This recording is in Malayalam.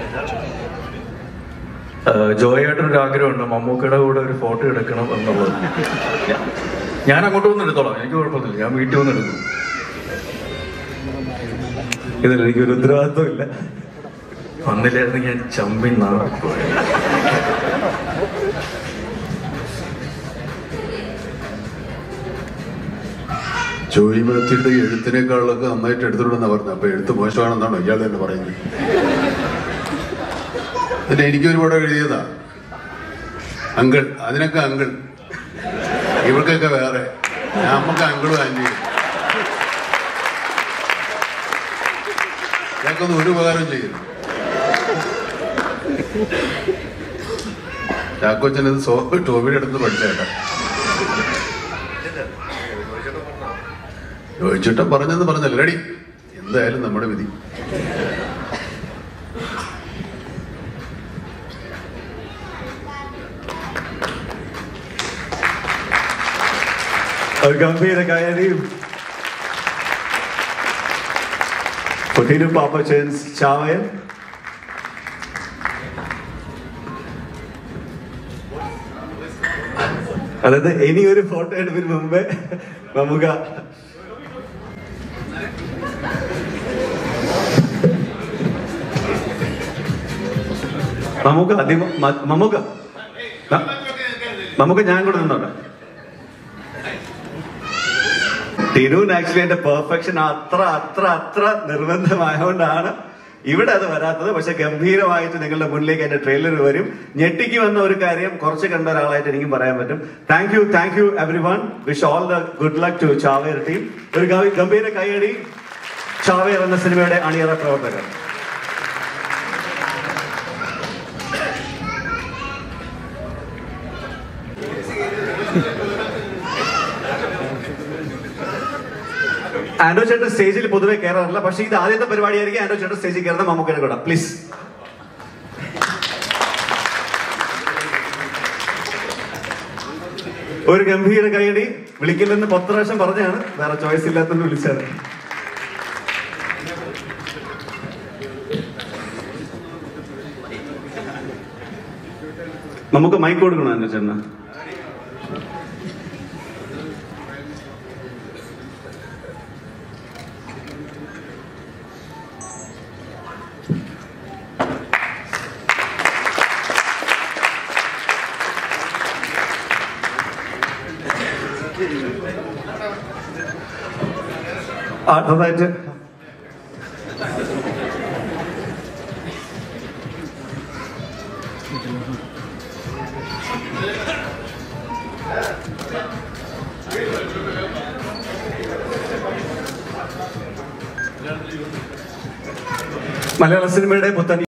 ജോയായിട്ടൊരു ആഗ്രഹമുണ്ട് മമ്മൂക്കയുടെ കൂടെ ഒരു ഫോട്ടോ എടുക്കണം എന്നുള്ളത് ഞാൻ അങ്ങോട്ട് വന്ന് എടുത്തോളാം എനിക്ക് കുഴപ്പമൊന്നുമില്ല ഞാൻ വീട്ടിൽ വന്ന് എടുക്കും ഇതിൽ എനിക്കൊരു ഉത്തരവാദിത്വമില്ല വന്നില്ലായിരുന്നു ഞാൻ ചമ്പി നാറിപ്പോയി ജോയി മാത്യുടെ എഴുത്തിനേക്കാളൊക്കെ നന്നായിട്ട് എടുത്തിട്ടുണ്ടെന്ന് പറഞ്ഞു അപ്പൊ എഴുത്ത് മോശമാണെന്നാണോ ഇയാൾ തന്നെ പറയുന്നത് എന്നിട്ട് എനിക്ക് ഒരുപാട് എഴുതിയതാ അങ്കിൾ അതിനൊക്കെ അങ്കിൾ ഇവർക്കൊക്കെ വേറെ നമുക്ക് അങ്കിളും ആന്റിയും ഞങ്ങൾക്കൊന്നും ഒരു ഉപകാരം ചെയ്യുന്നു ചാക്കോച്ചനത് സോ ടോബിയുടെ അടുത്ത് പഠിച്ചേട്ടാ ചോദിച്ചിട്ടും പറഞ്ഞെന്ന് പറഞ്ഞല്ലോ റെഡി എന്തായാലും നമ്മുടെ വിധി ഒരു ഗംഭീര കയറിയും പൊട്ടീനു പാപ്പച്ചൻസ് ചാവയൻ അതായത് ഇനി ഒരു ഫോട്ടോ എടുപ്പിന് മുമ്പേ നമുക്ക് നമുക്ക് ആദ്യം മ- നമുക്ക് ന- നമുക്ക് ഞാൻ കൂടെ നിന്നോട്ടെ ടിനുവിന് ആക്ച്വലി എന്റെ പെർഫെക്ഷൻ അത്ര അത്ര അത്ര നിർബന്ധമായതുകൊണ്ടാണ് ഇവിടെ അത് വരാത്തത് പക്ഷെ ഗംഭീരമായിട്ട് നിങ്ങളുടെ മുന്നിലേക്ക് എന്റെ ട്രെയിലർ വരും ഞെട്ടിക്ക് വന്ന ഒരു കാര്യം കുറച്ച് കണ്ട ഒരാളായിട്ട് എനിക്കും പറയാൻ പറ്റും thank you thank you every one wish all the good luck to Chaaver team ഒരു ഗ- ഗംഭീര കൈയടി ചാവേർ എന്ന സിനിമയുടെ അണിയറ പ്രവർത്തകർ ആൻഡോ ചേട്ടൻ സ്റ്റേജിൽ പൊതുവെ കയറാറില്ല പക്ഷേ ഇത് ആദ്യത്തെ പരിപാടിയായിരിക്കും ആൻഡോ ചേട്ടൻ സ്റ്റേജിൽ കയറുന്ന മമ്മൂക്കനെ കൂടെ പ്ലീസ് ഒരു ഗംഭീര കൈയടി വിളിക്കില്ലെന്ന് പത്ത് പ്രാവശ്യം പറഞ്ഞാണ് വേറെ ചോയ്സ് ഇല്ലാത്തതുകൊണ്ട് വിളിച്ചത് നമുക്ക് മൈക്ക് കൊടുക്കണോ ആൻഡോ ചേട്ടന് അടുത്തതായിട്ട് മലയാള സിനിമയുടെ പുത്തൻ